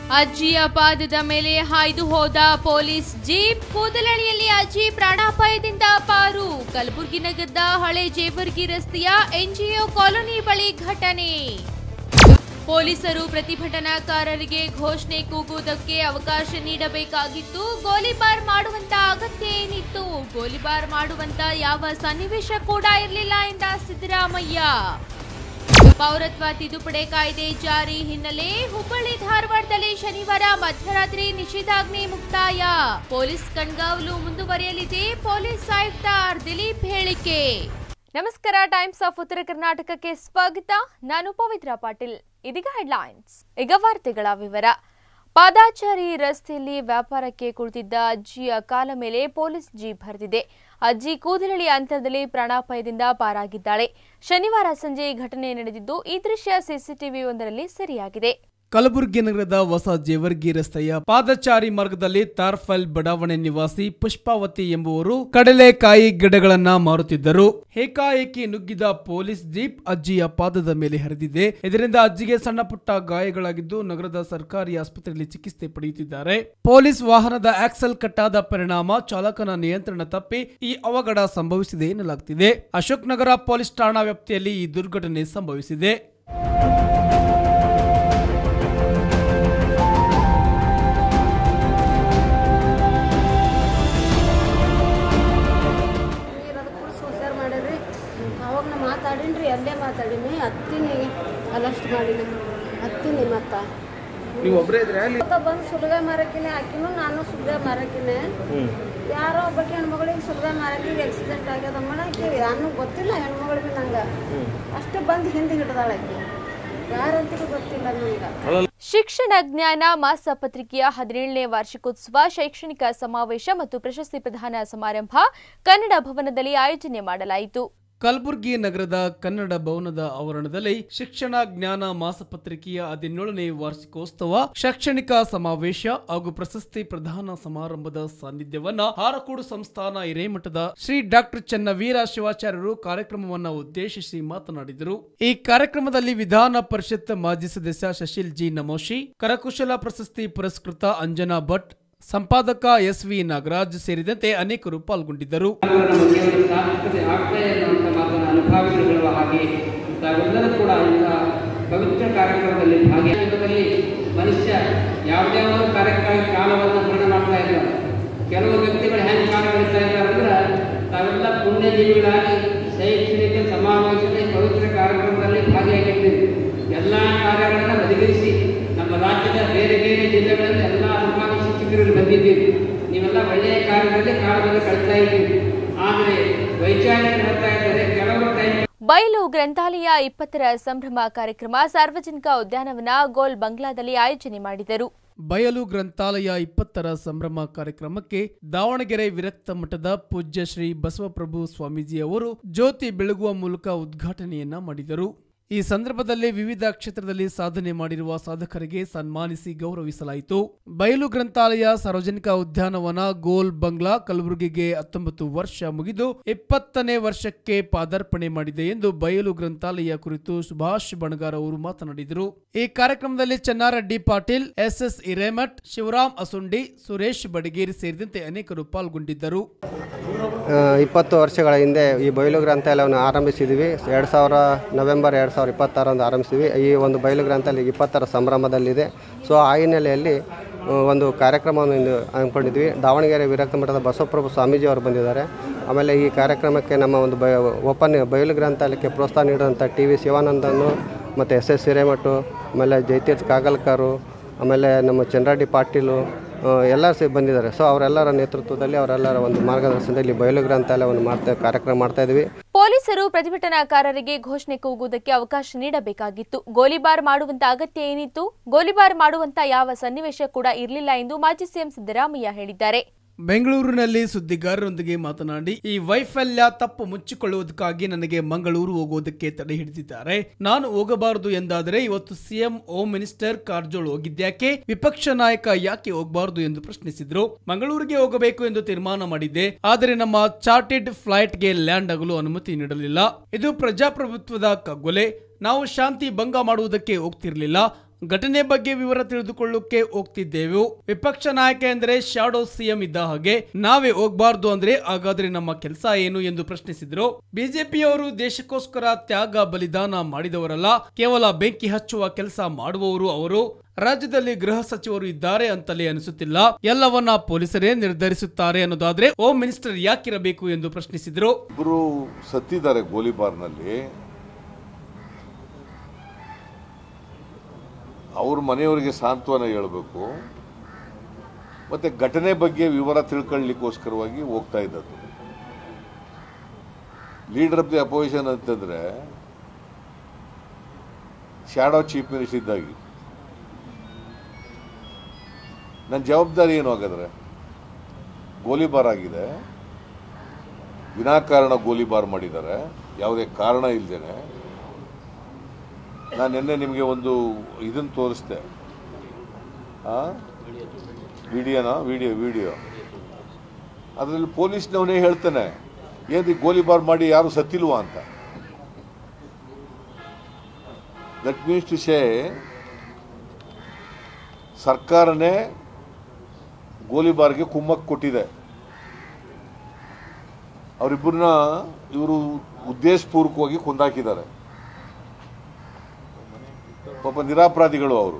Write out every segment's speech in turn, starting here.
ಅಜ್ಜಿಯ ಪಾದದ ಮೇಲೆ ಹಾಯ್ದು ಹೋದ ಪೊಲೀಸ್ ಜೀಪ್ ಕೂದಲಳಿಯಲ್ಲಿ ಅಜ್ಜಿ ಪ್ರಾಣಾಪಾಯದಿಂದ ಪಾರು ಕಲಬುರಗಿ ನಗರದ ಹಳೆ ಜೇವರ್ಗಿ ರಸ್ತೆಯ ಎನ್ಜಿಒ ಕಾಲೋನಿ ಬಳಿ ಘಟನೆ ಪೊಲೀಸರು ಪ್ರತಿಭಟನಾಕಾರರಿಗೆ ಘೋಷಣೆ ಕೂಗುವುದಕ್ಕೆ ಅವಕಾಶ ನೀಡಬೇಕಾಗಿತ್ತು ಗೋಲಿಬಾರ್ ಮಾಡುವಂತ ಅಗತ್ಯ ಏನಿತ್ತು ಗೋಲಿಬಾರ್ ಮಾಡುವಂತ ಯಾವ ಸನ್ನಿವೇಶ ಕೂಡ ಇರಲಿಲ್ಲ ಎಂದ ಸಿದ್ದರಾಮಯ್ಯ ಪೌರತ್ವ ತಿದ್ದುಪಡಿ ಕಾಯ್ದೆ ಜಾರಿ ಹಿನ್ನೆಲೆ ಹುಬ್ಬಳ್ಳಿ ಧಾರವಾಡದಲ್ಲಿ ಶನಿವಾರ ಮಧ್ಯರಾತ್ರಿ ನಿಷೇಧಾಜ್ಞೆ ಮುಕ್ತಾಯ ಪೊಲೀಸ್ ಕಣ್ಗಾವಲು ಮುಂದುವರಿಯಲಿದೆ ಪೊಲೀಸ್ ಆಯುಕ್ತ ಆರ್ ದಿಲೀಪ್ ಹೇಳಿಕೆ ನಮಸ್ಕಾರ ಟೈಮ್ಸ್ ಆಫ್ ಉತ್ತರ ಕರ್ನಾಟಕಕ್ಕೆ ಸ್ವಾಗತ ನಾನು ಪವಿತ್ರ ಪಾಟೀಲ್ ಇದೀಗ ಹೆಡ್ಲೈನ್ಸ್ ಈಗ ವಾರ್ತೆಗಳ ವಿವರ ಪಾದಾಚಾರಿ ರಸ್ತೆಯಲ್ಲಿ ವ್ಯಾಪಾರಕ್ಕೆ ಕುಳಿತಿದ್ದ ಅಜ್ಜಿಯ ಕಾಲ ಮೇಲೆ ಪೊಲೀಸ್ ಜೀಪ್ ಹರಿದಿದೆ ಅಜ್ಜಿ ಕೂದಲಳಿ ಅಂತರದಲ್ಲಿ ಪ್ರಾಣಾಪಾಯದಿಂದ ಪಾರಾಗಿದ್ದಾಳೆ ಶನಿವಾರ ಸಂಜೆ ಈ ಘಟನೆ ನಡೆದಿದ್ದು ಈ ದೃಶ್ಯ ಸಿಸಿಟಿವಿ ಒಂದರಲ್ಲಿ ಸೆರೆಯಾಗಿದೆ ಕಲಬುರಗಿ ನಗರದ ಹೊಸ ಜೇವರ್ಗಿ ರಸ್ತೆಯ ಪಾದಚಾರಿ ಮಾರ್ಗದಲ್ಲಿ ತಾರ್ಫಲ್ ಬಡಾವಣೆ ನಿವಾಸಿ ಪುಷ್ಪಾವತಿ ಎಂಬುವರು ಕಡಲೆಕಾಯಿ ಗಿಡಗಳನ್ನ ಮಾರುತ್ತಿದ್ದರು ಏಕಾಏಕಿ ನುಗ್ಗಿದ ಪೊಲೀಸ್ ಜೀಪ್ ಅಜ್ಜಿಯ ಪಾದದ ಮೇಲೆ ಹರಿದಿದೆ ಇದರಿಂದ ಅಜ್ಜಿಗೆ ಸಣ್ಣ ಪುಟ್ಟ ಗಾಯಗಳಾಗಿದ್ದು ನಗರದ ಸರ್ಕಾರಿ ಆಸ್ಪತ್ರೆಯಲ್ಲಿ ಚಿಕಿತ್ಸೆ ಪಡೆಯುತ್ತಿದ್ದಾರೆ ಪೊಲೀಸ್ ವಾಹನದ ಆಕ್ಸಲ್ ಕಟ್ಟಾದ ಪರಿಣಾಮ ಚಾಲಕನ ನಿಯಂತ್ರಣ ತಪ್ಪಿ ಈ ಅವಘಡ ಸಂಭವಿಸಿದೆ ಎನ್ನಲಾಗುತ್ತಿದೆ ಅಶೋಕ್ ನಗರ ಪೊಲೀಸ್ ಠಾಣಾ ವ್ಯಾಪ್ತಿಯಲ್ಲಿ ಈ ದುರ್ಘಟನೆ ಸಂಭವಿಸಿದೆ ನೀರು ಅದು ಕುಡಿಸಿ ಹುಷಾರು ಮಾಡಿದ್ರಿ ಅವಾಗ ನಾ ಮಾತಾಡೀನಿ ರೀ ಅಲ್ಲೇ ಮಾತಾಡೀನಿ ಹತ್ತೀನಿ ಅಲ್ಲಷ್ಟು ಮಾಡೀನಿ ಹತ್ತೀನಿ ಮತ್ತ ನೀವು ಒಬ್ಬರೇ ಇದ್ರೆ ಅಲ್ಲಿ ಮತ್ತ ಬಂದು ಸುಲ್ಗಾಯಿ ಮಾರಕಿನೇ ಹಾಕಿನು ನಾನು ಸುಲ್ಗಾಯಿ ಮಾರಕಿನೇ ಯಾರೋ ಒಬ್ಬಕ್ಕೆ ಹೆಣ್ಮಗಳಿಗೆ ಸುಲ್ಗಾಯಿ ಮಾರಕಿಗೆ ಆಕ್ಸಿಡೆಂಟ್ ಆಗ್ಯದ ಮಾಡಕ್ಕೆ ನಾನು ಗೊತ್ತಿಲ್ಲ ಹೆಣ್ಮಗಳಿಗೆ ನಂಗೆ ಅಷ್ಟೇ ಬಂದು ಹಿಂದೆ ಹಿಡ್ದಾಳ ಆಕಿ ಯಾರಂತೂ ಗೊತ್ತಿಲ್ಲ ನಂಗೆ ಶಿಕ್ಷಣ ಜ್ಞಾನ ಮಾಸ ಪತ್ರಿಕೆಯ ಹದಿನೇಳನೇ ವಾರ್ಷಿಕೋತ್ಸವ ಶೈಕ್ಷಣಿಕ ಸಮಾವೇಶ ಮತ್ತು ಪ್ರಶಸ್ತಿ ಪ್ರದಾನ ಸಮಾರಂಭ ಕನ್ನಡ ಭವನದಲ್ಲಿ ಆಯೋಜನೆ ಮಾಡಲಾಯಿತು ಕಲಬುರಗಿ ನಗರದ ಕನ್ನಡ ಭವನದ ಆವರಣದಲ್ಲಿ ಶಿಕ್ಷಣ ಜ್ಞಾನ ಮಾಸಪತ್ರಿಕೆಯ ಹದಿನೇಳನೇ ವಾರ್ಷಿಕೋತ್ಸವ ಶೈಕ್ಷಣಿಕ ಸಮಾವೇಶ ಹಾಗೂ ಪ್ರಶಸ್ತಿ ಪ್ರದಾನ ಸಮಾರಂಭದ ಸಾನ್ನಿಧ್ಯವನ್ನ ಹಾರಕೋಡು ಸಂಸ್ಥಾನ ಹಿರೇಮಠದ ಶ್ರೀ ಡಾಕ್ಟರ್ ಚನ್ನವೀರ ಶಿವಾಚಾರ್ಯರು ಕಾರ್ಯಕ್ರಮವನ್ನ ಉದ್ದೇಶಿಸಿ ಮಾತನಾಡಿದರು ಈ ಕಾರ್ಯಕ್ರಮದಲ್ಲಿ ವಿಧಾನ ಪರಿಷತ್ ಮಾಜಿ ಸದಸ್ಯ ಶಶಿಲ್ ಜಿ ನಮೋಶಿ ಕರಕುಶಲ ಪ್ರಶಸ್ತಿ ಪುರಸ್ಕೃತ ಅಂಜನಾ ಭಟ್ ಸಂಪಾದಕ ಎಸ್ ವಿ ನಾಗರಾಜ್ ಸೇರಿದಂತೆ ಅನೇಕರು ಪಾಲ್ಗೊಂಡಿದ್ದರು ನಮ್ಮ ಜೀವನ ಸಾರ್ಥಕತೆ ಆಗ್ತಾ ಎನ್ನುವಂಥ ಮಾತನ್ನು ಅನುಭಾವಿಗಳು ಹೇಳುವ ಹಾಗೆ ತಾವೆಲ್ಲರೂ ಕೂಡ ಇಂತಹ ಪವಿತ್ರ ಕಾರ್ಯಕ್ರಮದಲ್ಲಿ ಭಾಗಿಯಾಗದಲ್ಲಿ ಮನುಷ್ಯ ಯಾವುದ್ಯಾವ ಕಾರ್ಯಕ್ಕಾಗಿ ಕಾಲವನ್ನು ಪೂರ್ಣ ಮಾಡ್ತಾ ಇದ್ದಾರೆ ಕೆಲವು ವ್ಯಕ್ತಿಗಳು ಹೆಂಗೆ ಕಾಲ ಕಳಿಸ್ತಾ ಇದ್ದಾರೆ ಅಂದ್ರೆ ತಾವೆಲ್ಲ ಪುಣ್ಯಜೀವಿಗಳಾಗಿ ಶೈಕ್ಷಣಿಕ ಸಮಾವೇಶದ ಈ ಪವಿತ್ರ ಕಾರ್ಯಕ್ರಮದಲ್ಲಿ ಭಾಗಿಯಾಗಿದ್ದೀವಿ ಎಲ್ಲ ಕಾರ್ಯಗಳನ್ನು ಬದಿಗಿರಿಸಿ ನಮ್ಮ ರಾಜ್ಯದ ಬೇರೆ ಬೇರೆ ಜಿಲ್ಲೆಗಳಲ್ಲಿ ಎಲ್ಲ ಅನುಭವಿ ಶಿಕ್ಷಕರು ಬಂದಿದ್ದೀವಿ ನೀವೆಲ್ಲ ಒಳ್ಳೆಯ ಕಾರ್ಯದಲ್ಲಿ ಕಾಲದಲ್ಲಿ ಕಳಿಸ್ತಾ ಇದ್ದೀವಿ ಆದರೆ ವೈಚಾರಿಕ ಹೇಳ್ತಾ ಇದ್ದಾರೆ ಕೆಲವರು ಟೈಮ್ ಬಯಲು ಗ್ರಂಥಾಲಯ ಇಪ್ಪತ್ತರ ಸಂಭ್ರಮ ಕಾರ್ಯಕ್ರಮ ಸಾರ್ವಜನಿಕ ಉದ್ಯಾನವನ ಗೋಲ್ ಬಂಗ್ಲಾದಲ್ಲಿ ಆಯೋಜನೆ ಮಾಡಿದರು ಬಯಲು ಗ್ರಂಥಾಲಯ ಇಪ್ಪತ್ತರ ಸಂಭ್ರಮ ಕಾರ್ಯಕ್ರಮಕ್ಕೆ ದಾವಣಗೆರೆ ವಿರಕ್ತ ಮಠದ ಪೂಜ್ಯ ಶ್ರೀ ಬಸವಪ್ರಭು ಸ್ವಾಮೀಜಿ ಅವರು ಜ್ಯೋತಿ ಬೆಳಗುವ ಮೂಲಕ ಉದ್ಘಾಟನೆಯನ್ನ ಮಾಡಿದರು ಈ ಸಂದರ್ಭದಲ್ಲಿ ವಿವಿಧ ಕ್ಷೇತ್ರದಲ್ಲಿ ಸಾಧನೆ ಮಾಡಿರುವ ಸಾಧಕರಿಗೆ ಸನ್ಮಾನಿಸಿ ಗೌರವಿಸಲಾಯಿತು ಬಯಲು ಗ್ರಂಥಾಲಯ ಸಾರ್ವಜನಿಕ ಉದ್ಯಾನವನ ಗೋಲ್ ಬಂಗ್ಲಾ ಕಲಬುರಗಿಗೆ ಹತ್ತೊಂಬತ್ತು ವರ್ಷ ಮುಗಿದು ಇಪ್ಪತ್ತನೇ ವರ್ಷಕ್ಕೆ ಪಾದಾರ್ಪಣೆ ಮಾಡಿದೆ ಎಂದು ಬಯಲು ಗ್ರಂಥಾಲಯ ಕುರಿತು ಸುಭಾಷ್ ಬಣಗಾರ್ ಅವರು ಮಾತನಾಡಿದರು ಈ ಕಾರ್ಯಕ್ರಮದಲ್ಲಿ ಚೆನ್ನಾರೆಡ್ಡಿ ಪಾಟೀಲ್ ಎಸ್ ಎಸ್ ಹಿರೇಮಠ್ ಶಿವರಾಮ್ ಅಸುಂಡಿ ಸುರೇಶ್ ಬಡಗೇರಿ ಸೇರಿದಂತೆ ಅನೇಕರು ಪಾಲ್ಗೊಂಡಿದ್ದರು ಆ, ಇಪ್ಪತ್ತು ವರ್ಷಗಳ ಹಿಂದೆ ಈ ಬಯಲು ಗ್ರಂಥಾಲಯವನ್ನು ಆರಂಭಿಸಿದ್ವಿ ಎರಡು ಸಾವಿರ ನವೆಂಬರ್ ಎರಡು ಸಾವಿರ ಇಪ್ಪತ್ತಾರರಂದು ಆರಂಭಿಸಿದ್ವಿ ಈ ಒಂದು ಬಯಲು ಗ್ರಂಥಾಲಯ ಇಪ್ಪತ್ತರ ಸಂಭ್ರಮದಲ್ಲಿದೆ ಸೊ ಆ ಹಿನ್ನೆಲೆಯಲ್ಲಿ ಆ, ಒಂದು ಕಾರ್ಯಕ್ರಮವನ್ನು ಇಂದು ಹಮ್ಮಿಕೊಂಡಿದ್ವಿ ದಾವಣಗೆರೆ ವಿರಕ್ತ ಮಠದ ಬಸವಪ್ರಭು ಸ್ವಾಮೀಜಿ ಅವರು ಬಂದಿದ್ದಾರೆ ಆಮೇಲೆ ಈ ಕಾರ್ಯಕ್ರಮಕ್ಕೆ ನಮ್ಮ ಒಂದು ಬಯ ಓಪನ್ ಬಯಲು ಗ್ರಂಥಾಲಯಕ್ಕೆ ಪ್ರೋತ್ಸಾಹ ನೀಡಿದಂಥ ಟಿ ವಿ ಶಿವಾನಂದನು ಮತ್ತು ಎಸ್ ಎಸ್ ಹಿರೇಮಠು ಆಮೇಲೆ ಜಯತೀರ್ಥ ಕಾಗಲ್ಕರು ಆಮೇಲೆ ನಮ್ಮ ಚಂದ್ರಾಡಿ ಪಾಟೀಲು ಎಲ್ಲರೂ ಸಹ ಬಂದಿದ್ದಾರೆ ಸೊ ಅವರೆಲ್ಲರ ನೇತೃತ್ವದಲ್ಲಿ ಅವರೆಲ್ಲರ ಒಂದು ಮಾರ್ಗದರ್ಶನದಲ್ಲಿ ಬಯಲು ಗ್ರಂಥಾಲಯವನ್ನು ಮಾಡ್ತಾ ಕಾರ್ಯಕ್ರಮ ಮಾಡ್ತಾ ಇದ್ವಿ ಪೊಲೀಸರು ಪ್ರತಿಭಟನಾಕಾರರಿಗೆ ಘೋಷಣೆ ಕೂಗುವುದಕ್ಕೆ ಅವಕಾಶ ನೀಡಬೇಕಾಗಿತ್ತು ಗೋಲಿಬಾರ್ ಮಾಡುವಂತ ಅಗತ್ಯ ಏನಿತ್ತು ಗೋಲಿಬಾರ್ ಮಾಡುವಂತ ಯಾವ ಸನ್ನಿವೇಶ ಕೂಡ ಇರಲಿಲ್ಲ ಎಂದು ಮಾಜಿ ಸಿಎಂ ಸಿದ್ದರಾಮಯ್ಯ ಹೇಳಿದ್ದಾರೆ ಬೆಂಗಳೂರಿನಲ್ಲಿ ಸುದ್ದಿಗಾರರೊಂದಿಗೆ ಮಾತನಾಡಿ ಈ ವೈಫಲ್ಯ ತಪ್ಪು ಮುಚ್ಚಿಕೊಳ್ಳುವುದಕ್ಕಾಗಿ ನನಗೆ ಮಂಗಳೂರು ಹೋಗುವುದಕ್ಕೆ ತಡೆ ಹಿಡಿದಿದ್ದಾರೆ ನಾನು ಹೋಗಬಾರದು ಎಂದಾದರೆ ಇವತ್ತು ಸಿಎಂ ಹೋಮ್ ಮಿನಿಸ್ಟರ್ ಕಾರಜೋಳ್ ಹೋಗಿದ್ಯಾಕೆ ವಿಪಕ್ಷ ನಾಯಕ ಯಾಕೆ ಹೋಗಬಾರದು ಎಂದು ಪ್ರಶ್ನಿಸಿದ್ರು ಮಂಗಳೂರಿಗೆ ಹೋಗಬೇಕು ಎಂದು ತೀರ್ಮಾನ ಮಾಡಿದ್ದೆ ಆದರೆ ನಮ್ಮ ಚಾರ್ಟೆಡ್ ಫ್ಲೈಟ್ಗೆ ಲ್ಯಾಂಡ್ ಆಗಲು ಅನುಮತಿ ನೀಡಲಿಲ್ಲ ಇದು ಪ್ರಜಾಪ್ರಭುತ್ವದ ಕಗ್ಗೊಲೆ ನಾವು ಶಾಂತಿ ಭಂಗ ಮಾಡುವುದಕ್ಕೆ ಹೋಗ್ತಿರ್ಲಿಲ್ಲ ಘಟನೆ ಬಗ್ಗೆ ವಿವರ ತಿಳಿದುಕೊಳ್ಳೋಕೆ ಹೋಗ್ತಿದ್ದೆವು ವಿಪಕ್ಷ ನಾಯಕ ಎಂದರೆ ಶಾಡೋ ಸಿಎಂ ಇದ್ದ ಹಾಗೆ ನಾವೇ ಹೋಗ್ಬಾರ್ದು ಅಂದ್ರೆ ಹಾಗಾದ್ರೆ ನಮ್ಮ ಕೆಲಸ ಏನು ಎಂದು ಪ್ರಶ್ನಿಸಿದ್ರು ಬಿಜೆಪಿಯವರು ದೇಶಕ್ಕೋಸ್ಕರ ತ್ಯಾಗ ಬಲಿದಾನ ಮಾಡಿದವರಲ್ಲ ಕೇವಲ ಬೆಂಕಿ ಹಚ್ಚುವ ಕೆಲಸ ಮಾಡುವವರು ಅವರು ರಾಜ್ಯದಲ್ಲಿ ಗೃಹ ಸಚಿವರು ಇದ್ದಾರೆ ಅಂತಲೇ ಅನಿಸುತ್ತಿಲ್ಲ ಎಲ್ಲವನ್ನ ಪೊಲೀಸರೇ ನಿರ್ಧರಿಸುತ್ತಾರೆ ಅನ್ನೋದಾದ್ರೆ ಹೋಮ್ ಮಿನಿಸ್ಟರ್ ಯಾಕಿರಬೇಕು ಎಂದು ಪ್ರಶ್ನಿಸಿದ್ರು ಇಬ್ಬರು ಸತ್ತಿದ್ದಾರೆ ಗೋಲಿಬಾರ್ನಲ್ಲಿ ಅವ್ರ ಮನೆಯವರಿಗೆ ಸಾಂತ್ವನ ಹೇಳಬೇಕು ಮತ್ತೆ ಘಟನೆ ಬಗ್ಗೆ ವಿವರ ತಿಳ್ಕೊಳ್ಳಿಕ್ಕೋಸ್ಕರವಾಗಿ ಹೋಗ್ತಾ ಇದ್ದದ್ದು ಲೀಡರ್ ಆಫ್ ದಿ ಅಪೋಸಿಷನ್ ಅಂತಂದ್ರೆ ಶಾಡೋ ಚೀಫ್ ಮಿನಿಸ್ಟರ್ ಇದ್ದಾಗಿ ನನ್ನ ಜವಾಬ್ದಾರಿ ಏನು ಹಾಗಾದ್ರೆ ಗೋಲಿಬಾರ್ ಆಗಿದೆ ವಿನಾಕಾರಣ ಗೋಲಿಬಾರ್ ಮಾಡಿದ್ದಾರೆ ಯಾವುದೇ ಕಾರಣ ಇಲ್ಲದೇನೆ ನಾನು ನಿನ್ನೆ ನಿಮಗೆ ಒಂದು ಇದನ್ನು ತೋರಿಸ್ದೆ ವಿಡಿಯೋನಾ ವಿಡಿಯೋ ವಿಡಿಯೋ ಅದರಲ್ಲಿ ಪೊಲೀಸ್ನವನೇ ಹೇಳ್ತಾನೆ ಏನು ಗೋಲಿಬಾರ್ ಮಾಡಿ ಯಾರು ಸತ್ತಿಲ್ವಾ ಅಂತ ದಟ್ ಮೀನ್ಸ್ ಟು ಶೇ ಸರ್ಕಾರನೇ ಗೋಲಿಬಾರ್ಗೆ ಕುಮ್ಮಕ್ ಕೊಟ್ಟಿದೆ ಅವರಿಬ್ಬರನ್ನ ಇವರು ಉದ್ದೇಶಪೂರ್ವಕವಾಗಿ ಕೊಂದಾಕಿದ್ದಾರೆ ಪಾಪ ನಿರಾಪರಾಧಿಗಳು ಅವರು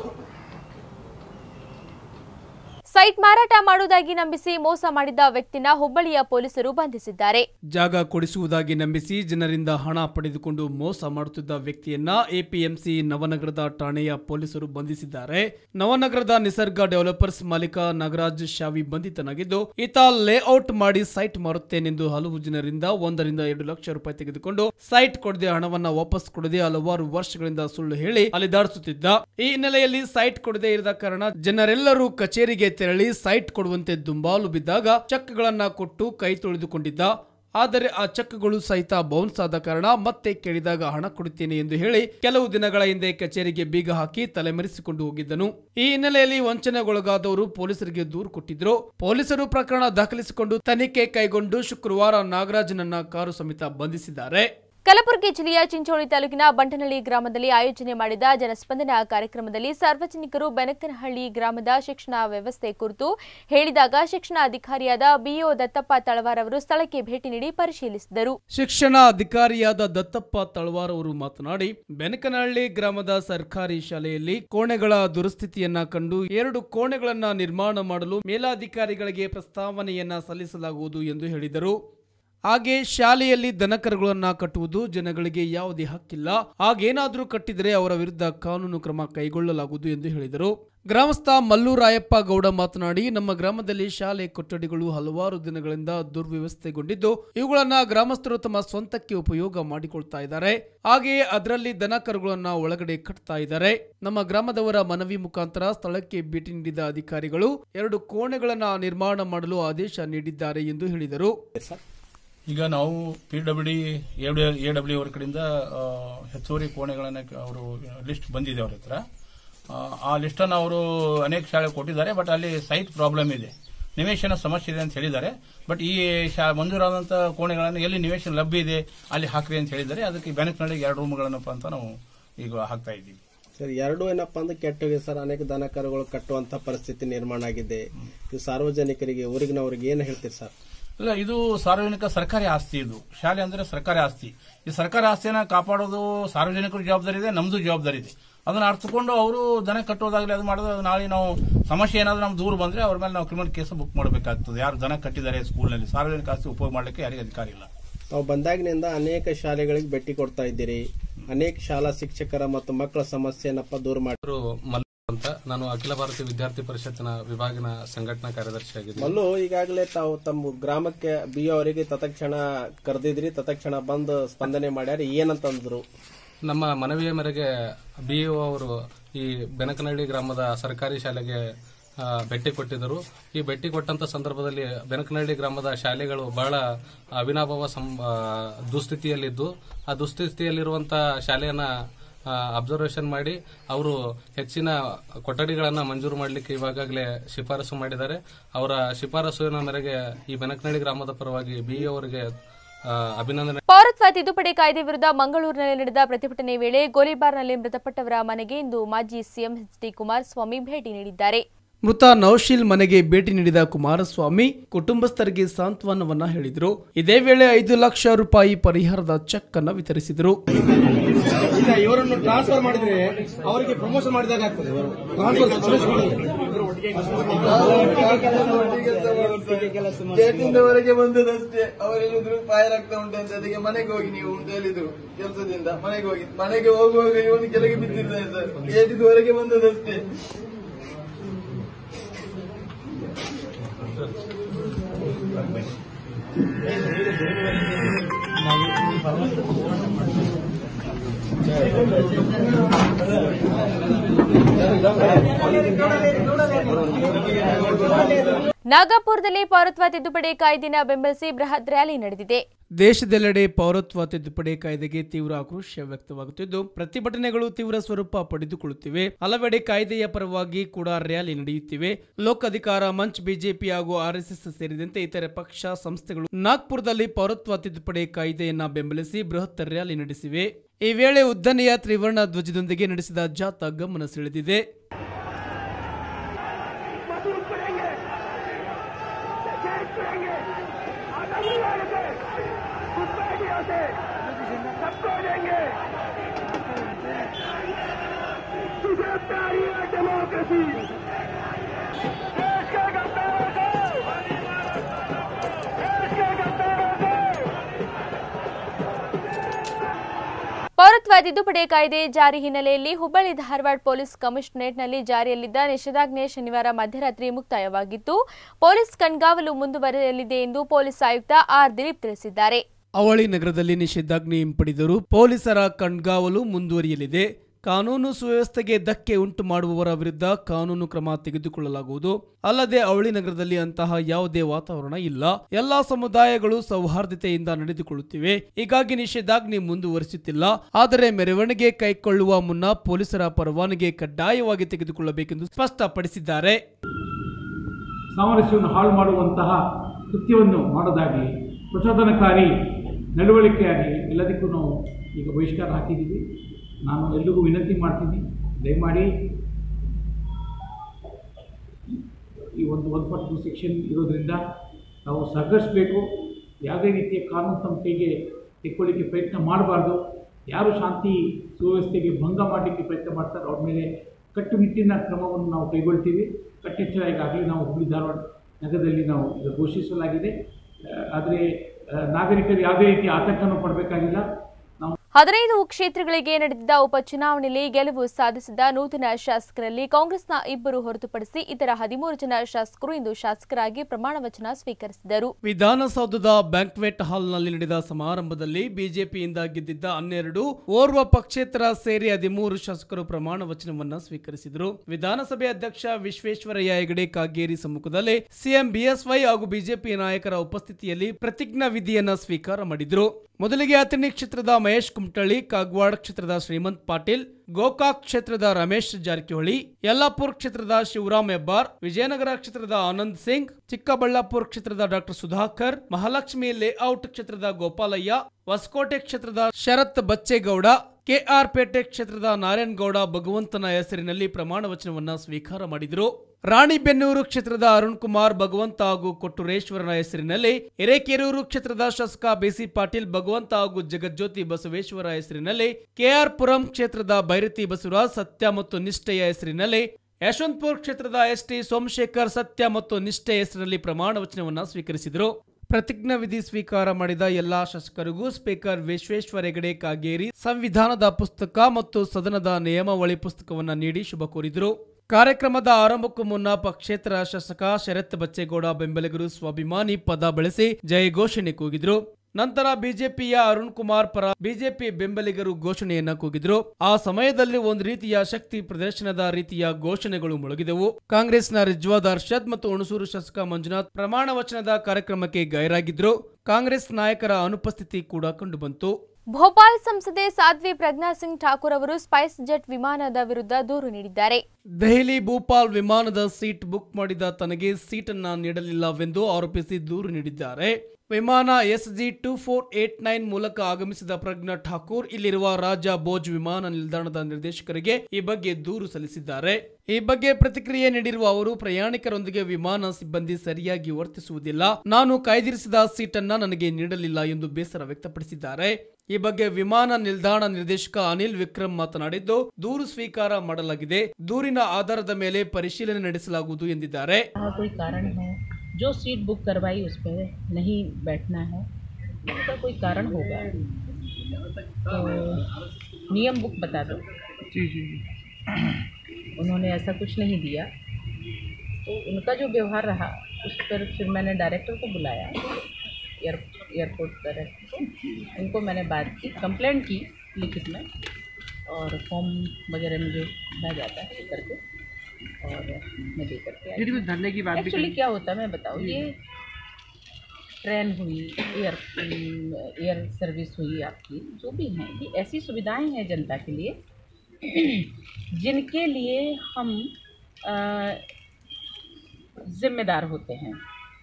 ಸೈಟ್ ಮಾರಾಟ ಮಾಡುವುದಾಗಿ ನಂಬಿಸಿ ಮೋಸ ಮಾಡಿದ್ದ ವ್ಯಕ್ತಿನ ಹುಬ್ಬಳ್ಳಿಯ ಪೊಲೀಸರು ಬಂಧಿಸಿದ್ದಾರೆ ಜಾಗ ಕೊಡಿಸುವುದಾಗಿ ನಂಬಿಸಿ ಜನರಿಂದ ಹಣ ಪಡೆದುಕೊಂಡು ಮೋಸ ಮಾಡುತ್ತಿದ್ದ ವ್ಯಕ್ತಿಯನ್ನ ಎಪಿಎಂಸಿ ನವನಗರದ ಠಾಣೆಯ ಪೊಲೀಸರು ಬಂಧಿಸಿದ್ದಾರೆ ನವನಗರದ ನಿಸರ್ಗ ಡೆವಲಪರ್ಸ್ ಮಾಲೀಕ ನಾಗರಾಜ್ ಶಾವಿ ಬಂಧಿತನಾಗಿದ್ದು ಈತ ಲೇಔಟ್ ಮಾಡಿ ಸೈಟ್ ಮಾರುತ್ತೇನೆಂದು ಹಲವು ಜನರಿಂದ ಒಂದರಿಂದ ಎರಡು ಲಕ್ಷ ರೂಪಾಯಿ ತೆಗೆದುಕೊಂಡು ಸೈಟ್ ಕೊಡದೆ ಹಣವನ್ನ ವಾಪಸ್ ಕೊಡದೆ ಹಲವಾರು ವರ್ಷಗಳಿಂದ ಸುಳ್ಳು ಹೇಳಿ ಅಲಿದಾಡಿಸುತ್ತಿದ್ದ ಈ ಹಿನ್ನೆಲೆಯಲ್ಲಿ ಸೈಟ್ ಕೊಡದೆ ಇರದ ಕಾರಣ ಜನರೆಲ್ಲರೂ ಕಚೇರಿಗೆ ತೆರಳಿ ಸೈಟ್ ಕೊಡುವಂತೆ ದುಂಬಾಲು ಬಿದ್ದಾಗ ಚೆಕ್ಗಳನ್ನ ಕೊಟ್ಟು ಕೈ ತೊಳೆದುಕೊಂಡಿದ್ದ ಆದರೆ ಆ ಚೆಕ್ಗಳು ಸಹಿತ ಬೌನ್ಸ್ ಆದ ಕಾರಣ ಮತ್ತೆ ಕೇಳಿದಾಗ ಹಣ ಕೊಡುತ್ತೇನೆ ಎಂದು ಹೇಳಿ ಕೆಲವು ದಿನಗಳ ಹಿಂದೆ ಕಚೇರಿಗೆ ಬೀಗ ಹಾಕಿ ತಲೆಮರೆಸಿಕೊಂಡು ಹೋಗಿದ್ದನು ಈ ಹಿನ್ನೆಲೆಯಲ್ಲಿ ವಂಚನೆಗೊಳಗಾದವರು ಪೊಲೀಸರಿಗೆ ದೂರು ಕೊಟ್ಟಿದ್ರು ಪೊಲೀಸರು ಪ್ರಕರಣ ದಾಖಲಿಸಿಕೊಂಡು ತನಿಖೆ ಕೈಗೊಂಡು ಶುಕ್ರವಾರ ನಾಗರಾಜನನ್ನ ಕಾರು ಸಮೇತ ಬಂಧಿಸಿದ್ದಾರೆ ಕಲಬುರಗಿ ಜಿಲ್ಲೆಯ ಚಿಂಚೋಳಿ ತಾಲೂಕಿನ ಬಂಟನಹಳ್ಳಿ ಗ್ರಾಮದಲ್ಲಿ ಆಯೋಜನೆ ಮಾಡಿದ ಜನಸ್ಪಂದನ ಕಾರ್ಯಕ್ರಮದಲ್ಲಿ ಸಾರ್ವಜನಿಕರು ಬೆನಕನಹಳ್ಳಿ ಗ್ರಾಮದ ಶಿಕ್ಷಣ ವ್ಯವಸ್ಥೆ ಕುರಿತು ಹೇಳಿದಾಗ ಶಿಕ್ಷಣ ಅಧಿಕಾರಿಯಾದ ಬಿಒ ದತ್ತಪ್ಪ ತಳವಾರ್ ಅವರು ಸ್ಥಳಕ್ಕೆ ಭೇಟಿ ನೀಡಿ ಪರಿಶೀಲಿಸಿದರು ಶಿಕ್ಷಣ ಅಧಿಕಾರಿಯಾದ ದತ್ತಪ್ಪ ತಳವಾರ್ ಅವರು ಮಾತನಾಡಿ ಬೆನಕನಹಳ್ಳಿ ಗ್ರಾಮದ ಸರ್ಕಾರಿ ಶಾಲೆಯಲ್ಲಿ ಕೋಣೆಗಳ ದುರಸ್ಥಿತಿಯನ್ನ ಕಂಡು ಎರಡು ಕೋಣೆಗಳನ್ನ ನಿರ್ಮಾಣ ಮಾಡಲು ಮೇಲಾಧಿಕಾರಿಗಳಿಗೆ ಪ್ರಸ್ತಾವನೆಯನ್ನ ಸಲ್ಲಿಸಲಾಗುವುದು ಎಂದು ಹೇಳಿದರು ಹಾಗೆ ಶಾಲೆಯಲ್ಲಿ ದನಕರುಗಳನ್ನ ಕಟ್ಟುವುದು ಜನಗಳಿಗೆ ಯಾವುದೇ ಹಕ್ಕಿಲ್ಲ ಹಾಗೇನಾದ್ರೂ ಕಟ್ಟಿದರೆ ಅವರ ವಿರುದ್ಧ ಕಾನೂನು ಕ್ರಮ ಕೈಗೊಳ್ಳಲಾಗುವುದು ಎಂದು ಹೇಳಿದರು ಗ್ರಾಮಸ್ಥ ಮಲ್ಲೂರಾಯಪ್ಪ ಗೌಡ ಮಾತನಾಡಿ ನಮ್ಮ ಗ್ರಾಮದಲ್ಲಿ ಶಾಲೆ ಕೊಠಡಿಗಳು ಹಲವಾರು ದಿನಗಳಿಂದ ದುರ್ವ್ಯವಸ್ಥೆಗೊಂಡಿದ್ದು ಇವುಗಳನ್ನ ಗ್ರಾಮಸ್ಥರು ತಮ್ಮ ಸ್ವಂತಕ್ಕೆ ಉಪಯೋಗ ಮಾಡಿಕೊಳ್ತಾ ಇದ್ದಾರೆ ಹಾಗೆಯೇ ಅದರಲ್ಲಿ ದನ ಕರುಗಳನ್ನ ಒಳಗಡೆ ಕಟ್ತಾ ಇದ್ದಾರೆ ನಮ್ಮ ಗ್ರಾಮದವರ ಮನವಿ ಮುಖಾಂತರ ಸ್ಥಳಕ್ಕೆ ಭೇಟಿ ನೀಡಿದ ಅಧಿಕಾರಿಗಳು ಎರಡು ಕೋಣೆಗಳನ್ನ ನಿರ್ಮಾಣ ಮಾಡಲು ಆದೇಶ ನೀಡಿದ್ದಾರೆ ಎಂದು ಹೇಳಿದರು ಈಗ ನಾವು P W D A W ಅವ್ರ ಕಡೆಯಿಂದ ಆ, ಹೆಚ್ಚುವರಿ ಕೋಣೆಗಳನ್ನ ಅವರು ಲಿಸ್ಟ್ ಬಂದಿದೆ ಅವ್ರ ಹತ್ರ ಆ, ಆ ಲಿಸ್ಟನ್ನು ಅವರು ಅನೇಕ ಶಾಲೆ ಕೊಟ್ಟಿದ್ದಾರೆ ಬಟ್ ಅಲ್ಲಿ ಸೈಟ್ ಪ್ರಾಬ್ಲಮ್ ಇದೆ ನಿವೇಶನ ಸಮಸ್ಯೆ ಇದೆ ಅಂತ ಹೇಳಿದ್ದಾರೆ ಬಟ್ ಈ ಶಾ ಮಂಜೂರಾದಂಥ ಕೋಣೆಗಳನ್ನು ಎಲ್ಲಿ ನಿವೇಶನ ಲಭ್ಯ ಇದೆ ಅಲ್ಲಿ ಹಾಕ್ರಿ ಅಂತ ಹೇಳಿದ್ದಾರೆ ಅದಕ್ಕೆ ಬೆನಕ್ನಳ್ಳಿಗೆ ಎರಡು ರೂಮ್ಗಳನ್ನಪ್ಪ ಅಂತ ನಾವು ಈಗ ಹಾಕ್ತಾ ಇದ್ದೀವಿ ಸರ್ ಎರಡು ಏನಪ್ಪಾ ಅಂದ್ರೆ ಕೆಟ್ಟೋಗಿದೆ ಸರ್ ಅನೇಕ ದನ ಕರುಗಳು ಕಟ್ಟುವಂತ ಪರಿಸ್ಥಿತಿ ನಿರ್ಮಾಣ ಆಗಿದೆ ಇದು ಸಾರ್ವಜನಿಕರಿಗೆ ಊರಿಗಿನವರಿಗೆ ಏನು ಹೇಳ್ತೀರಿ ಸರ್ ಇಲ್ಲ ಇದು ಸಾರ್ವಜನಿಕ ಸರ್ಕಾರಿ ಆಸ್ತಿ ಇದು ಶಾಲೆ ಅಂದ್ರೆ ಸರ್ಕಾರಿ ಆಸ್ತಿ ಈ ಸರ್ಕಾರಿ ಆಸ್ತಿಯನ್ನ ಕಾಪಾಡೋದು ಸಾರ್ವಜನಿಕರ ಜವಾಬ್ದಾರಿ ಇದೆ ನಮ್ದು ಜವಾಬ್ದಾರಿ ಇದೆ ಅದನ್ನ ಅರ್ಥಕೊಂಡು ಅವರು ದನ ಕಟ್ಟೋದಾಗ್ಲಿ ಅದು ಮಾಡೋದು ನಾಳೆ ನಾವು ಸಮಸ್ಯೆ ಏನಾದ್ರೂ ನಮ್ ದೂರ ಬಂದ್ರೆ ಅವ್ರ ಮೇಲೆ ನಾವು ಕ್ರಿಮಿನಲ್ ಕೇಸ್ ಬುಕ್ ಮಾಡಬೇಕಾಗ್ತದೆ ಯಾರು ದನ ಕಟ್ಟಿದ್ದಾರೆ ಸ್ಕೂಲ್ನಲ್ಲಿ ಸಾರ್ವಜನಿಕ ಆಸ್ತಿ ಉಪಯೋಗ ಮಾಡ್ಲಿಕ್ಕೆ ಯಾರಿಗೆ ಅಧಿಕಾರ ಇಲ್ಲ ತಾವು ಬಂದಾಗಿನಿಂದ ಅನೇಕ ಶಾಲೆಗಳಿಗೆ ಭೇಟಿ ಕೊಡ್ತಾ ಇದ್ದೀರಿ ಅನೇಕ ಶಾಲಾ ಶಿಕ್ಷಕರ ಮತ್ತು ಮಕ್ಕಳ ಸಮಸ್ಯೆನಪ್ಪ ದೂರ ಮಾಡಿ ಹೆಸರು ಮಲ್ಲು ಅಂತ ನಾನು ಅಖಿಲ ಭಾರತೀಯ ವಿದ್ಯಾರ್ಥಿ ಪರಿಷತ್ತಿನ ವಿಭಾಗಿನ ಸಂಘಟನಾ ಕಾರ್ಯದರ್ಶಿಯಾಗಿದ್ದೀನಿ ಮಲ್ಲು ಈಗಾಗಲೇ ತಾವು ತಮ್ಮ ಗ್ರಾಮಕ್ಕೆ ಬಿ ಅವರಿಗೆ ತತ್ಕ್ಷಣ ಕರೆದಿದ್ರಿ ತತ್ಕ್ಷಣ ಬಂದು ಸ್ಪಂದನೆ ಮಾಡ್ಯಾರ ಏನಂತಂದ್ರು ನಮ್ಮ ಮನವಿಯ ಮೇರೆಗೆ ಬಿಇಒ ಅವರು ಈ ಬೆನಕನಹಳ್ಳಿ ಗ್ರಾಮದ ಸರ್ಕಾರಿ ಶಾಲೆಗೆ ಆ, ಭೇಟಿ ಕೊಟ್ಟಿದ್ದರು ಈ ಭೇಟಿ ಕೊಟ್ಟಂತ ಸಂದರ್ಭದಲ್ಲಿ ಬೆನಕನಹಳ್ಳಿ ಗ್ರಾಮದ ಶಾಲೆಗಳು ಬಹಳ ಅವಿನಾಭಾವ ಸಂ- ಆ, ದುಸ್ಥಿತಿಯಲ್ಲಿದ್ದು ಆ ದುಸ್ಥಿತಿಯಲ್ಲಿರುವಂತಹ ಶಾಲೆಯನ್ನ ಅಬ್ಸರ್ವೇಷನ್ ಮಾಡಿ ಅವರು ಹೆಚ್ಚಿನ ಕೊಠಡಿಗಳನ್ನ ಮಂಜೂರು ಮಾಡಲಿಕ್ಕೆ ಇವಾಗಲೇ ಶಿಫಾರಸು ಮಾಡಿದ್ದಾರೆ ಅವರ ಶಿಫಾರಸುವಿನ ಮೇರೆಗೆ ಈ ಬೆನಕನಹಳ್ಳಿ ಗ್ರಾಮದ ಪರವಾಗಿ ಬಿಇ ಅವರಿಗೆ ಆ, ಅಭಿನಂದನೆ ಪೌರತ್ವ ತಿದ್ದುಪಡಿ ಕಾಯ್ದೆ ವಿರುದ್ಧ ಮಂಗಳೂರಿನಲ್ಲಿ ನಡೆದ ಪ್ರತಿಭಟನೆ ವೇಳೆ ಗೋಲಿಬಾರ್ನಲ್ಲಿ ಮೃತಪಟ್ಟವರ ಮನೆಗೆ ಇಂದು ಮಾಜಿ ಸಿಎಂ ಎಚ್ ಡಿ ಕುಮಾರಸ್ವಾಮಿ ಭೇಟಿ ನೀಡಿದ್ದಾರೆ ಮೃತ ನೌಶೀಲ್ ಮನೆಗೆ ಭೇಟಿ ನೀಡಿದ ಕುಮಾರಸ್ವಾಮಿ ಕುಟುಂಬಸ್ಥರಿಗೆ ಸಾಂತ್ವನವನ್ನ ಹೇಳಿದರು ಇದೇ ವೇಳೆ ಐದು ಲಕ್ಷ ರೂಪಾಯಿ ಪರಿಹಾರದ ಚೆಕ್ ಅನ್ನ ವಿತರಿಸಿದರು ಈಗ ಇವರನ್ನು ಟ್ರಾನ್ಸ್ಫರ್ ಮಾಡಿದ್ರೆ ಅವರಿಗೆ ಪ್ರಮೋಷನ್ ಮಾಡಿದಾಗ ಆಗ್ತದೆ ಗೇಟಿಂದವರೆಗೆ ಬಂದದಷ್ಟೇ ಅವರೇನಿದ್ರು ಫೈರ್ ಆಗ್ತಾ ಉಂಟು ಅಂತ ಅದಕ್ಕೆ ಮನೆಗೆ ಹೋಗಿ ನೀವು ಅಂತ ಹೇಳಿದ್ರು ಕೆಲಸದಿಂದ ಮನೆಗೆ ಹೋಗಿ ಮನೆಗೆ ಹೋಗುವಾಗ ಇವನು ಕೆಳಗೆ ಬಿದ್ದಿರ್ತಾರೆ ಸರ್ ಗೇಟಿಂದವರೆಗೆ ಬಂದದಷ್ಟೇ ನಾಗಪುರದಲ್ಲಿ ಪೌರತ್ವ ತಿದ್ದುಪಡಿ ಕಾಯ್ದೆನ ಬೆಂಬಲಿಸಿ ಬೃಹತ್ ರ್ಯಾಲಿ ನಡೆದಿದೆ ದೇಶದೆಲ್ಲೆಡೆ ಪೌರತ್ವ ತಿದ್ದುಪಡಿ ಕಾಯ್ದೆಗೆ ತೀವ್ರ ಆಕ್ರೋಶ ವ್ಯಕ್ತವಾಗುತ್ತಿದ್ದು ಪ್ರತಿಭಟನೆಗಳು ತೀವ್ರ ಸ್ವರೂಪ ಪಡೆದುಕೊಳ್ಳುತ್ತಿವೆ ಹಲವೆಡೆ ಕಾಯ್ದೆಯ ಪರವಾಗಿ ಕೂಡ ರ್ಯಾಲಿ ನಡೆಯುತ್ತಿವೆ ಲೋಕಾಧಿಕಾರ ಮಂಚ್ ಬಿಜೆಪಿ ಹಾಗೂ ಆರ್ಎಸ್ಎಸ್ ಸೇರಿದಂತೆ ಇತರೆ ಪಕ್ಷ ಸಂಸ್ಥೆಗಳು ನಾಗ್ಪುರದಲ್ಲಿ ಪೌರತ್ವ ತಿದ್ದುಪಡಿ ಕಾಯ್ದೆಯನ್ನ ಬೆಂಬಲಿಸಿ ಬೃಹತ್ ರ್ಯಾಲಿ ನಡೆಸಿವೆ ಈ ವೇಳೆ ಉದ್ದನೆಯ ತ್ರಿವರ್ಣ ಧ್ವಜದೊಂದಿಗೆ ನಡೆಸಿದ ಜಾಥಾ ಗಮನ ಸೆಳೆದಿದೆ ಪೌರತ್ವ ತಿದ್ದುಪಡಿ ಕಾಯ್ದೆ ಜಾರಿ ಹಿನ್ನೆಲೆಯಲ್ಲಿ ಹುಬ್ಬಳ್ಳಿ ಧಾರವಾಡ ಪೊಲೀಸ್ ಕಮಿಷನರೇಟ್ನಲ್ಲಿ ಜಾರಿಯಲ್ಲಿದ್ದ ನಿಷೇಧಾಜ್ಞೆ ಶನಿವಾರ ಮಧ್ಯರಾತ್ರಿ ಮುಕ್ತಾಯವಾಗಿತ್ತು ಪೊಲೀಸ್ ಕಣ್ಗಾವಲು ಮುಂದುವರೆಯಲಿದೆ ಎಂದು ಪೊಲೀಸ್ ಆಯುಕ್ತ ಆರ್ ದಿಲೀಪ್ ತಿಳಿಸಿದ್ದಾರೆ ಅವಳಿ ನಗರದಲ್ಲಿ ನಿಷೇಧಾಜ್ಞೆ ಹಿಂಪಡೆದರೂ ಪೊಲೀಸರ ಕಣ್ಗಾವಲು ಮುಂದುವರಿಯಲಿದೆ ಕಾನೂನು ಸುವ್ಯವಸ್ಥೆಗೆ ಧಕ್ಕೆ ಉಂಟು ಮಾಡುವವರ ವಿರುದ್ಧ ಕಾನೂನು ಕ್ರಮ ತೆಗೆದುಕೊಳ್ಳಲಾಗುವುದು ಅಲ್ಲದೆ ಅವಳಿ ನಗರದಲ್ಲಿ ಅಂತಹ ಯಾವುದೇ ವಾತಾವರಣ ಇಲ್ಲ ಎಲ್ಲಾ ಸಮುದಾಯಗಳು ಸೌಹಾರ್ದತೆಯಿಂದ ನಡೆದುಕೊಳ್ಳುತ್ತಿವೆ ಹೀಗಾಗಿ ನಿಷೇಧಾಜ್ಞೆ ಮುಂದುವರಿಸುತ್ತಿಲ್ಲ ಆದರೆ ಮೆರವಣಿಗೆ ಕೈಗೊಳ್ಳುವ ಮುನ್ನ ಪೊಲೀಸರ ಪರವಾನಗಿ ಕಡ್ಡಾಯವಾಗಿ ತೆಗೆದುಕೊಳ್ಳಬೇಕೆಂದು ಸ್ಪಷ್ಟಪಡಿಸಿದ್ದಾರೆ ಸಾಮರಸ್ಯವನ್ನು ಹಾಳು ಮಾಡುವಂತಹ ಕೃತ್ಯವನ್ನು ಮಾಡೋದಾಗಲಿ ಪ್ರಚೋದನಕಾರಿ ನಡವಳಿಕೆಯಾಗಲಿ ಎಲ್ಲದಕ್ಕೂ ನಾವು ಈಗ ಬಹಿಷ್ಕಾರ ಹಾಕಿದ್ದೀವಿ ನಾನು ಎಲ್ರಿಗೂ ವಿನಂತಿ ಮಾಡ್ತೀನಿ ದಯಮಾಡಿ ಈ ಒಂದು ಒನ್ ಫಾರ್ಟಿ ಟು ಸೆಕ್ಷನ್ ಇರೋದ್ರಿಂದ ನಾವು ಸಹಕರಿಸಬೇಕು ಯಾವುದೇ ರೀತಿಯ ಕಾನೂನು ತಮ್ಮ ಕೈಗೆ ತೆಕ್ಕೊಳ್ಳಿಕ್ಕೆ ಪ್ರಯತ್ನ ಮಾಡಬಾರ್ದು ಯಾರು ಶಾಂತಿ ಸುವ್ಯವಸ್ಥೆಗೆ ಭಂಗ ಮಾಡಲಿಕ್ಕೆ ಪ್ರಯತ್ನ ಮಾಡ್ತಾರೆ ಅವ್ರ ಮೇಲೆ ಕಟ್ಟುನಿಟ್ಟಿನ ಕ್ರಮವನ್ನು ನಾವು ಕೈಗೊಳ್ತೀವಿ ಕಟ್ಟೆಚ್ಚರ ಈಗಾಗಲೇ ನಾವು ಹುಬ್ಬಳ್ಳಿ ಧಾರವಾಡ ನಗರದಲ್ಲಿ ನಾವು ಇದು ಘೋಷಿಸಲಾಗಿದೆ ಆದರೆ ನಾಗರಿಕರು ಯಾವುದೇ ರೀತಿಯ ಆತಂಕನೂ ಪಡಬೇಕಾಗಿಲ್ಲ ನಾವು ಹದಿನೈದು ಕ್ಷೇತ್ರಗಳಿಗೆ ನಡೆದಿದ್ದ ಉಪಚುನಾವಣೆಯಲ್ಲಿ ಗೆಲುವು ಸಾಧಿಸಿದ ನೂತನ ಶಾಸಕರಲ್ಲಿ ಕಾಂಗ್ರೆಸ್ನ ಇಬ್ಬರು ಹೊರತುಪಡಿಸಿ ಇತರ ಹದಿಮೂರು ಜನ ಶಾಸಕರು ಇಂದು ಶಾಸಕರಾಗಿ ಪ್ರಮಾಣ ವಚನ ಸ್ವೀಕರಿಸಿದರು ವಿಧಾನಸೌಧದ ಬ್ಯಾಂಕ್ವೆಟ್ ಹಾಲ್ನಲ್ಲಿ ನಡೆದ ಸಮಾರಂಭದಲ್ಲಿ ಬಿಜೆಪಿಯಿಂದ ಗೆದ್ದಿದ್ದ ಹನ್ನೆರಡು ಓರ್ವ ಪಕ್ಷೇತರ ಸೇರಿ ಹದಿಮೂರು ಶಾಸಕರು ಪ್ರಮಾಣ ವಚನವನ್ನ ಸ್ವೀಕರಿಸಿದರು ವಿಧಾನಸಭೆ ಅಧ್ಯಕ್ಷ ವಿಶ್ವೇಶ್ವರಯ್ಯ ಹೆಗಡೆ ಕಾಗೇರಿ ಸಮ್ಮುಖದಲ್ಲಿ ಸಿಎಂ ಬಿಎಸ್ವೈ ಹಾಗೂ ಬಿಜೆಪಿ ನಾಯಕರ ಉಪಸ್ಥಿತಿಯಲ್ಲಿ ಪ್ರತಿಜ್ಞಾ ವಿಧಿಯನ್ನ ಸ್ವೀಕಾರ ಮಾಡಿದರು ಮೊದಲಿಗೆ ಅಥಣಿ ಕ್ಷೇತ್ರದ ಮಹೇಶ್ ಕುಮಟಳ್ಳಿ ಕಾಗವಾಡ ಕ್ಷೇತ್ರದ ಶ್ರೀಮಂತ್ ಪಾಟೀಲ್ ಗೋಕಾಕ್ ಕ್ಷೇತ್ರದ ರಮೇಶ್ ಜಾರಕಿಹೊಳಿ ಯಲ್ಲಾಪುರ್ ಕ್ಷೇತ್ರದ ಶಿವರಾಮ್ ಹೆಬ್ಬಾರ್ ವಿಜಯನಗರ ಕ್ಷೇತ್ರದ ಆನಂದ್ ಸಿಂಗ್ ಚಿಕ್ಕಬಳ್ಳಾಪುರ ಕ್ಷೇತ್ರದ ಡಾಕ್ಟರ್ ಸುಧಾಕರ್ ಮಹಾಲಕ್ಷ್ಮಿ ಲೇಔಟ್ ಕ್ಷೇತ್ರದ ಗೋಪಾಲಯ್ಯ ಹೊಸಕೋಟೆ ಕ್ಷೇತ್ರದ ಶರತ್ ಬಚ್ಚೇಗೌಡ ಕೆಆರ್ ಪೇಟೆ ಕ್ಷೇತ್ರದ ನಾರಾಯಣಗೌಡ ಭಗವಂತನ ಹೆಸರಿನಲ್ಲಿ ಪ್ರಮಾಣ ವಚನವನ್ನ ಸ್ವೀಕಾರ ಮಾಡಿದರು ರಾಣಿಬೆನ್ನೂರು ಕ್ಷೇತ್ರದ ಅರುಣ್ ಕುಮಾರ್ ಭಗವಂತ ಹಾಗೂ ಕೊಟ್ಟೂರೇಶ್ವರನ ಹೆಸರಿನಲ್ಲಿ ಹಿರೇಕೆರೂರು ಕ್ಷೇತ್ರದ ಶಾಸಕ ಬಿಸಿ ಪಾಟೀಲ್ ಭಗವಂತ ಹಾಗೂ ಜಗಜ್ಯೋತಿ ಬಸವೇಶ್ವರ ಹೆಸರಿನಲ್ಲಿ ಕೆಆರ್ ಪುರಂ ಕ್ಷೇತ್ರದ ಭೈರತಿ ಬಸವರಾಜ್ ಸತ್ಯ ಮತ್ತು ನಿಷ್ಠೆಯ ಹೆಸರಿನಲ್ಲಿ ಯಶವಂತಪುರ ಕ್ಷೇತ್ರದ ಎಸ್ಟಿ ಸೋಮಶೇಖರ್ ಸತ್ಯ ಮತ್ತು ನಿಷ್ಠೆ ಹೆಸರಿನಲ್ಲಿ ಪ್ರಮಾಣ ವಚನವನ್ನ ಸ್ವೀಕರಿಸಿದರು ಪ್ರತಿಜ್ಞಾ ವಿಧಿ ಸ್ವೀಕಾರ ಮಾಡಿದ ಎಲ್ಲಾ ಶಾಸಕರಿಗೂ ಸ್ಪೀಕರ್ ವಿಶ್ವೇಶ್ವರ ಹೆಗಡೆ ಕಾಗೇರಿ ಸಂವಿಧಾನದ ಪುಸ್ತಕ ಮತ್ತು ಸದನದ ನಿಯಮಾವಳಿ ಪುಸ್ತಕವನ್ನ ನೀಡಿ ಶುಭ ಕೋರಿದರು ಕಾರ್ಯಕ್ರಮದ ಆರಂಭಕ್ಕೂ ಮುನ್ನ ಪಕ್ಷೇತರ ಶಾಸಕ ಶರತ್ ಬಚ್ಚೇಗೌಡ ಬೆಂಬಲಿಗರು ಸ್ವಾಭಿಮಾನಿ ಪದ ಬಳಸಿ ಜಯ ಘೋಷಣೆ ಕೂಗಿದ್ರು ನಂತರ ಬಿಜೆಪಿಯ ಅರುಣ್ ಕುಮಾರ್ ಪರ ಬಿಜೆಪಿ ಬೆಂಬಲಿಗರು ಘೋಷಣೆಯನ್ನ ಕೂಗಿದ್ರು ಆ ಸಮಯದಲ್ಲಿ ಒಂದು ರೀತಿಯ ಶಕ್ತಿ ಪ್ರದರ್ಶನದ ರೀತಿಯ ಘೋಷಣೆಗಳು ಮೊಳಗಿದವು ಕಾಂಗ್ರೆಸ್ನ ರಿಜ್ವಾದ್ ಅರ್ಷದ್ ಮತ್ತು ಹುಣಸೂರು ಶಾಸಕ ಮಂಜುನಾಥ್ ಪ್ರಮಾಣ ವಚನದ ಕಾರ್ಯಕ್ರಮಕ್ಕೆ ಗೈರಾಗಿದ್ರು ಕಾಂಗ್ರೆಸ್ ನಾಯಕರ ಅನುಪಸ್ಥಿತಿ ಕೂಡ ಕಂಡುಬಂತು ಭೋಪಾಲ್ ಸಂಸದೆ ಸಾಧ್ವಿ ಪ್ರಜ್ಞಾ ಸಿಂಗ್ ಠಾಕೂರ್ ಅವರು ಸ್ಪೈಸ್ ಜೆಟ್ ವಿಮಾನದ ವಿರುದ್ಧ ದೂರು ನೀಡಿದ್ದಾರೆ ದೆಹಲಿ ಭೂಪಾಲ್ ವಿಮಾನದ ಸೀಟ್ ಬುಕ್ ಮಾಡಿದ ತನಗೆ ಸೀಟನ್ನ ನೀಡಲಿಲ್ಲವೆಂದು ಆರೋಪಿಸಿ ದೂರು ನೀಡಿದ್ದಾರೆ ವಿಮಾನ S G two four eight nine ಮೂಲಕ ಆಗಮಿಸಿದ ಪ್ರಜ್ಞಾ ಠಾಕೂರ್ ಇಲ್ಲಿರುವ ರಾಜಾ ಬೋಜ್ ವಿಮಾನ ನಿಲ್ದಾಣದ ನಿರ್ದೇಶಕರಿಗೆ ಈ ಬಗ್ಗೆ ದೂರು ಸಲ್ಲಿಸಿದ್ದಾರೆ ಈ ಬಗ್ಗೆ ಪ್ರತಿಕ್ರಿಯೆ ನೀಡಿರುವ ಅವರು ಪ್ರಯಾಣಿಕರೊಂದಿಗೆ ವಿಮಾನ ಸಿಬ್ಬಂದಿ ಸರಿಯಾಗಿ ವರ್ತಿಸುವುದಿಲ್ಲ ನಾನು ಕಾಯ್ದಿರಿಸಿದ ಸೀಟನ್ನ ನನಗೆ ನೀಡಲಿಲ್ಲ ಎಂದು ಬೇಸರ ವ್ಯಕ್ತಪಡಿಸಿದ್ದಾರೆ ಈ ಬಗ್ಗೆ ವಿಮಾನ ನಿಲ್ದಾಣ ನಿರ್ದೇಶಕ ಅನಿಲ್ ವಿಕ್ರಮ್ ಮಾತನಾಡಿದ್ದು ದೂರು ಸ್ವೀಕಾರ ಮಾಡಲಾಗಿದೆ ದೂರಿನ ಆಧಾರದ ಮೇಲೆ ಪರಿಶೀಲನೆ ನಡೆಸಲಾಗುವುದು ಎಂದಿದ್ದಾರೆ हाँ कोई कारण है जो सीट बुक करवाई उस पर नहीं बैठना है उसका कोई कारण होगा तो नियम बुक बता दो जी जी उन्होंने ऐसा कुछ नहीं दिया तो उनका जो व्यवहार रहा उस पर फिर मैंने डायरेक्टर को बुलाया एयर एयरपोर्ट डायरेक्टर को उनको मैंने बात की कंप्लेंट की लिखित में और फॉर्म वगैरह में जो भरा जाता है वो करके और मैं दे करके आई दीदी कुछ धरने की बात भी एक्चुअली कही। क्या होता है मैं बताऊँ ये ट्रेन हुई एयर एयर सर्विस हुई आपकी जो भी हैं ये ऐसी सुविधाएं हैं जनता के लिए जिनके लिए हम अ, जिम्मेदार होते हैं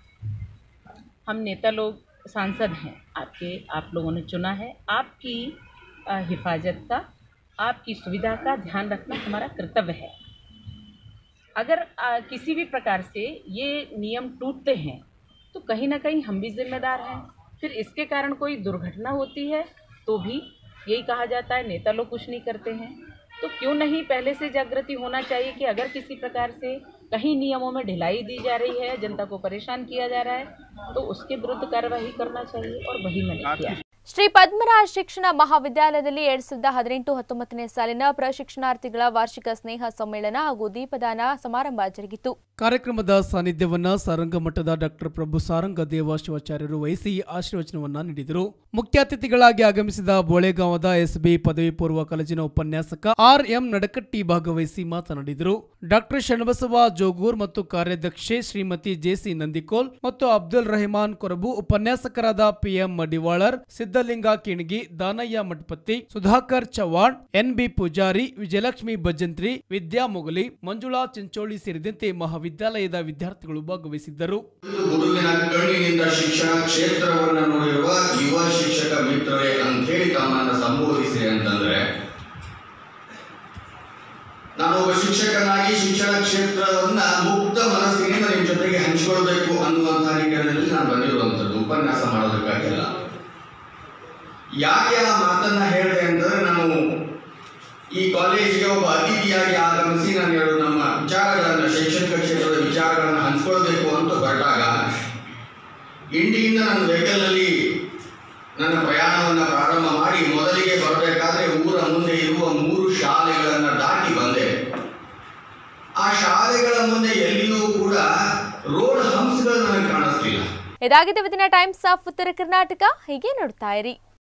हम नेता लोग सांसद हैं आपके आप लोगों ने चुना है आपकी अ, हिफाजत का आपकी सुविधा का ध्यान रखना हमारा कर्तव्य है अगर आ, किसी भी प्रकार से ये नियम टूटते हैं तो कहीं ना कहीं हम भी जिम्मेदार हैं फिर इसके कारण कोई दुर्घटना होती है तो भी यही कहा जाता है नेता लोग कुछ नहीं करते हैं तो क्यों नहीं पहले से जागृति होना चाहिए कि अगर किसी प्रकार से कहीं नियमों में ढिलाई दी जा रही है जनता को परेशान किया जा रहा है तो उसके विरुद्ध कार्रवाई करना चाहिए और वही मैंने किया ಶ್ರೀ ಪದ್ಮರಾಜ್ ಶಿಕ್ಷಣ ಮಹಾವಿದ್ಯಾಲಯದಲ್ಲಿ ಎರಡ್ ಸಾವಿರದ ಹದಿನೆಂಟು ಹತ್ತೊಂಬತ್ತನೇ ಸಾಲಿನ ಪ್ರಶಿಕ್ಷಣಾರ್ಥಿಗಳ ವಾರ್ಷಿಕ ಸ್ನೇಹ ಸಮ್ಮೇಳನ ಹಾಗೂ ದೀಪದಾನ ಸಮಾರಂಭ ಜರುಗಿತು ಕಾರ್ಯಕ್ರಮದ ಸಾನ್ನಿಧ್ಯವನ್ನ ಸಾರಂಗ ಮಠದ ಡಾಕ್ಟರ್ ಪ್ರಭು ಸಾರಂಗ ದೇವ ಶಿವಾಚಾರ್ಯರು ವಹಿಸಿ ಆಶೀರ್ವಚನವನ್ನ ನೀಡಿದರು ಮುಖ್ಯ ಅತಿಥಿಗಳಾಗಿ ಆಗಮಿಸಿದ ಬೋಳೆಗಾಂವದ ಎಸ್ಬಿ ಪದವಿ ಪೂರ್ವ ಕಾಲೇಜಿನ ಉಪನ್ಯಾಸಕ ಆರ್ ಎಂ ನಡಕಟ್ಟಿ ಭಾಗವಹಿಸಿ ಮಾತನಾಡಿದರು ಡಾಕ್ಟರ್ ಶಣಬಸವ ಜೋಗೂರ್ ಮತ್ತು ಕಾರ್ಯಾಧ್ಯಕ್ಷೆ ಶ್ರೀಮತಿ ಜೆಸಿ ನಂದಿಕೋಲ್ ಮತ್ತು ಅಬ್ದುಲ್ ರೆಹಮಾನ್ ಕೊರಬು ಉಪನ್ಯಾಸಕರಾದ ಪಿಎಂ ಮಡಿವಾಳರ್ ಸಿದ್ದಲಿಂಗ ಕಿಣಗಿ ದಾನಯ್ಯ ಮಠಪತಿ ಸುಧಾಕರ್ ಚವ್ಹಾಣ್ ಎನ್ಬಿ ಪೂಜಾರಿ ವಿಜಯಲಕ್ಷ್ಮಿ ಭಜಂತ್ರಿ ವಿದ್ಯಾ ಮೊಗಲಿ ಮಂಜುಳಾ ಚಿಂಚೋಳಿ ಸೇರಿದಂತೆ ಮಹಾವಿದ್ಯಾಲಯದ ವಿದ್ಯಾರ್ಥಿಗಳು ಭಾಗವಹಿಸಿದ್ದರು ಗುರುವಿನ ಕಣ್ಣಿನಿಂದ ಶಿಕ್ಷಣ ಕ್ಷೇತ್ರವನ್ನ ನೋಡಿರುವ ಯುವ ಶಿಕ್ಷಕ ಮಿತ್ರರೇ ಅಂತೇಳಿ ತಮ್ಮನ್ನ ಸಂಬೋಧಿಸಿ ಅಂತಂದ್ರೆ ನಾನು ಒಬ್ಬ ಶಿಕ್ಷಕನಾಗಿ ಶಿಕ್ಷಣ ಕ್ಷೇತ್ರವನ್ನ ಮುಕ್ತ ಮನಸ್ಸಿನಿಂದ ನಿಮ್ ಜೊತೆಗೆ ಹಂಚಿಕೊಳ್ಬೇಕು ಅನ್ನುವಂತಹ ನಿಟ್ಟಿನಲ್ಲಿ ನಾನು ಬಂದಿರುವಂತದ್ದು ಉಪನ್ಯಾಸ ಮಾಡೋದಕ್ಕಾಗಿ ಅಲ್ಲ ಯಾಕೆ ಆ ಮಾತನ್ನ ಹೇಳಿದೆ ಅಂತಂದ್ರೆ ನಾನು ಈ ಕಾಲೇಜಿಗೆ ಒಬ್ಬ ಅತಿಥಿಯಾಗಿ ಆಗಮಿಸಿ ನಾನು ಎರಡು ನಮ್ಮ ವಿಚಾರಗಳನ್ನ ಶೈಕ್ಷಣಿಕ ಕ್ಷೇತ್ರದ ವಿಚಾರಗಳನ್ನ ಹಂಚ್ಕೊಳ್ಬೇಕು ಅಂತ ಹೊರಟಾಗ ಇಂಡಿಯಿಂದ ನನ್ನ ವೆಹಿಕಲ್ನಲ್ಲಿ ನನ್ನ ಪ್ರಯಾಣವನ್ನು ಪ್ರಾರಂಭ ಮಾಡಿ ಮೊದಲಿಗೆ ಬರಬೇಕಾದ್ರೆ ಊರ ಮುಂದೆ ಇರುವ ಮೂರು ಶಾಲೆಗಳನ್ನ ದಾಟಿ ಬಂದೆ ಆ ಶಾಲೆಗಳ ಮುಂದೆ ಎಲ್ಲಿಯೂ ಕೂಡ ರೋಡ್ ಹಂಪ್ಸ್ಗಳು ನನಗೆ ಕಾಣಿಸ್ಲಿಲ್ಲ ಇದಾಗಿದೆ ವಿದಿನ ಟೈಮ್ಸ್ ಆಫ್ ಉತ್ತರ ಕರ್ನಾಟಕ ಹೀಗೆ ನೋಡ್ತಾ ಇರಿ